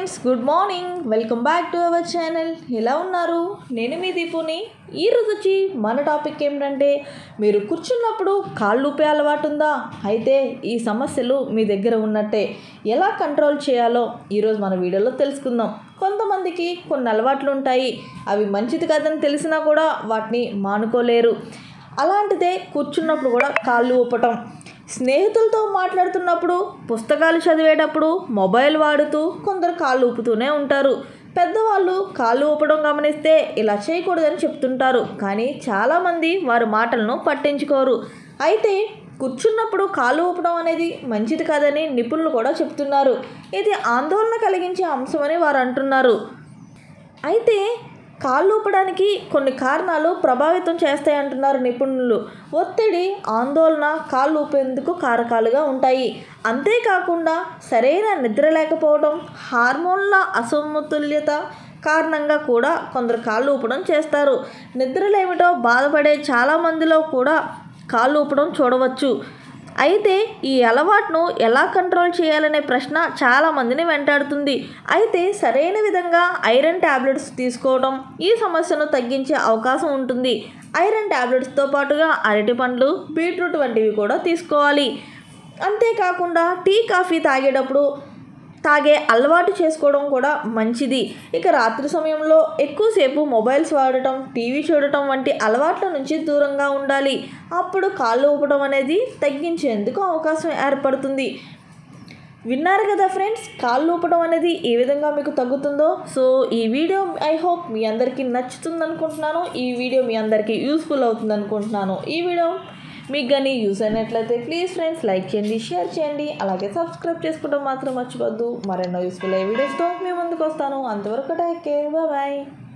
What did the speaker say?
friends good morning welcome back to our channel ఎలా ఉన్నారు నేను మీ దీపుని ఈరోజు వచ్చి మన టాపిక్ ఏమిటంటే మీరు కూర్చున్నప్పుడు కాళ్ళు ఊపే అలవాటు ఉందా అయితే ఈ సమస్యలు మీ దగ్గర ఉన్నట్టే ఎలా కంట్రోల్ చేయాలో ఈరోజు మన వీడియోలో తెలుసుకుందాం కొంతమందికి కొన్ని అలవాట్లు ఉంటాయి అవి మంచిది కాదని తెలిసినా కూడా వాటిని మానుకోలేరు అలాంటిదే కూర్చున్నప్పుడు కూడా కాళ్ళు ఊపటం స్నేహితులతో మాట్లాడుతున్నప్పుడు పుస్తకాలు చదివేటప్పుడు మొబైల్ వాడుతూ కొందరు కాళ్ళు ఊపుతూనే ఉంటారు పెద్దవాళ్ళు కాళ్ళు ఊపడం గమనిస్తే ఇలా చేయకూడదని చెప్తుంటారు కానీ చాలామంది వారి మాటలను పట్టించుకోరు అయితే కూర్చున్నప్పుడు కాళ్ళు ఊపడం అనేది మంచిది కాదని నిపుణులు కూడా చెప్తున్నారు ఇది ఆందోళన కలిగించే అంశమని వారు అంటున్నారు అయితే కాళ్ళు ఊపడానికి కొన్ని కారణాలు ప్రభావితం చేస్తాయి అంటున్నారు నిపుణులు ఒత్తిడి ఆందోళన కాళ్ళు ఊపేందుకు కారకాలుగా ఉంటాయి అంతేకాకుండా సరైన నిద్ర లేకపోవడం హార్మోన్ల అసమతుల్యత కారణంగా కూడా కొందరు కాళ్ళు ఊపడం చేస్తారు నిద్రలేమిటో బాధపడే చాలామందిలో కూడా కాళ్ళు ఊపడం చూడవచ్చు అయితే ఈ అలవాటును ఎలా కంట్రోల్ చేయాలనే ప్రశ్న చాలామందిని వెంటాడుతుంది అయితే సరైన విధంగా ఐరన్ ట్యాబ్లెట్స్ తీసుకోవడం ఈ సమస్యను తగ్గించే అవకాశం ఉంటుంది ఐరన్ ట్యాబ్లెట్స్తో పాటుగా అరటి పండ్లు బీట్రూట్ వంటివి కూడా తీసుకోవాలి అంతేకాకుండా టీ కాఫీ తాగేటప్పుడు తాగే అలవాటు చేసుకోవడం కూడా మంచిది ఇక రాత్రి సమయంలో ఎక్కువసేపు మొబైల్స్ వాడటం టీవీ చూడటం వంటి అలవాట్ల నుంచి దూరంగా ఉండాలి అప్పుడు కాళ్ళు ఊపడం అనేది తగ్గించేందుకు అవకాశం ఏర్పడుతుంది విన్నారు కదా ఫ్రెండ్స్ కాళ్ళు ఊపడం అనేది ఏ విధంగా మీకు తగ్గుతుందో సో ఈ వీడియో ఐ హోప్ మీ అందరికీ నచ్చుతుంది అనుకుంటున్నాను ఈ వీడియో మీ అందరికీ యూస్ఫుల్ అవుతుంది అనుకుంటున్నాను ఈ వీడియో మీకు కానీ యూస్ అయినట్లయితే ప్లీజ్ ఫ్రెండ్స్ లైక్ చేయండి షేర్ చేయండి అలాగే సబ్స్క్రైబ్ చేసుకోవడం మాత్రం మర్చిపోద్దు మరెన్నో యూస్ఫుల్ అయ్యే వీడియోస్తో మీ ముందుకు వస్తాను అంతవరకు టేక్ కేర్ బాయ్